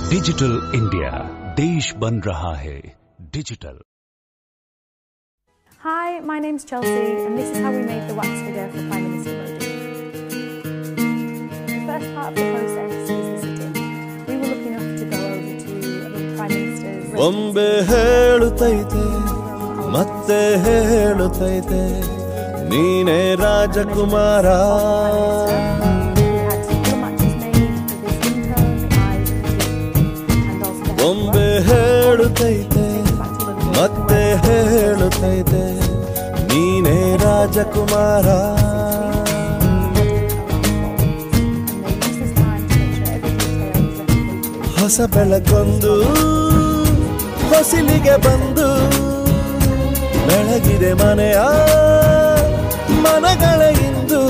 Digital India देश बन रहा है digital Hi, my name's Chelsea, and this is how we made the wax figure for Prime Minister Modi. The first part of the process is the sitting. We were lucky enough to go over to the Prime Minister's ಬೊಂಬೆ ಹೇಳುತ್ತೈತೆ ಮತ್ತೆ ಹೇಳುತ್ತೈತೆ ನೀನೇ ರಾಜಕುಮಾರ ಬೊಂಬೆ ಹೇಳುತ್ತೈತೆ ಮತ್ತೆ ಹೇಳುತ್ತೈತೆ ನೀನೇ ರಾಜಕುಮಾರ ಹೊಸ ಬೆಳಕೊಂದು ಹೊಸಿಲಿಗೆ ಬಂದು ಬೆಳಗಿದೆ ಮನೆಯ ಮನಗಳ ಇಂದು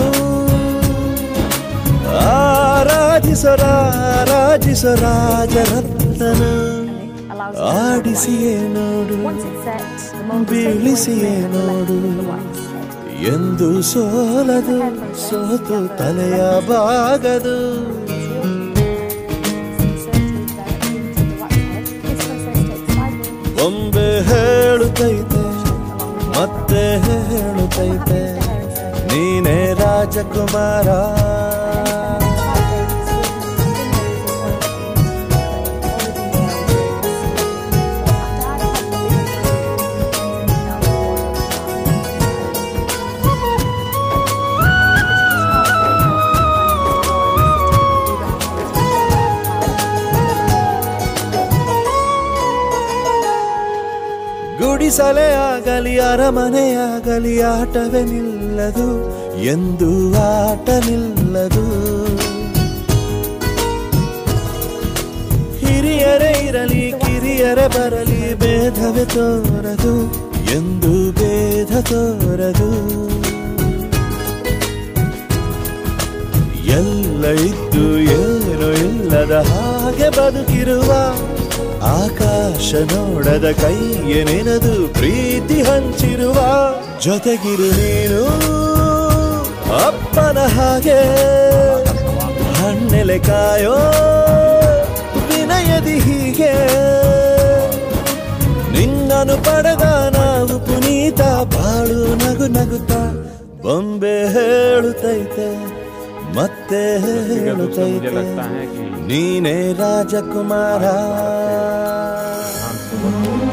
ಆರಾಧಿಸರಾರಾಜಿಸ ರಾಜರತ್ನನ ಆಡಿಸಿಯೇ ನೋಡು ಬೀಳಿಸಿಯೇ ನೋಡು ಎಂದು ಸೋಲದು ಸೋತು ತಲೆಯ ಬಾಗದು ಬೊಂಬೆ ಹೇಳುತ್ತೈತೆ ಮತ್ತೆ ಹೇಳುತ್ತೈತೆ ನೀನೇ ರಾಜಕುಮಾರ ಗುಡಿಸಲೇ ಆಗಲಿ ಅರಮನೆಯಾಗಲಿ ಆಟವೇ ನಿಲ್ಲದು ಎಂದು ಆಟ ನಿಲ್ಲದು ಹಿರಿಯರೇ ಇರಲಿ ಕಿರಿಯರೇ ಬರಲಿ ಭೇದವೇ ತೋರದು ಎಂದು ಭೇದ ತೋರದು ಎಲ್ಲ ಇದ್ದು ಏನು ಇಲ್ಲದ ಹಾಗೆ ಬದುಕಿರುವ ಆಕಾಶ ನೋಡದ ಕೈಯೇ ನೆನೆದು ಪ್ರೀತಿ ಹಂಚಿರುವ ಜೊತೆಗಿರು ನೀನು ಅಪ್ಪನ ಹಾಗೆ ಹಣ್ಣೆಲೆ ಕಾಯೋ ವಿನಯದಿ ಹೀಗೆ ನಿನ್ನನು ಪಡೆದ ನಾವು ಪುನೀತ ಬಾಳು ನಗು ನಗುತ್ತ ಬೊಂಬೆ ಹೇಳುತ್ತೈತೆ ಮತ್ತೆ ಹೇಳುತ್ತೈತೆ ನೀನೇ ರಾಜಕುಮಾರ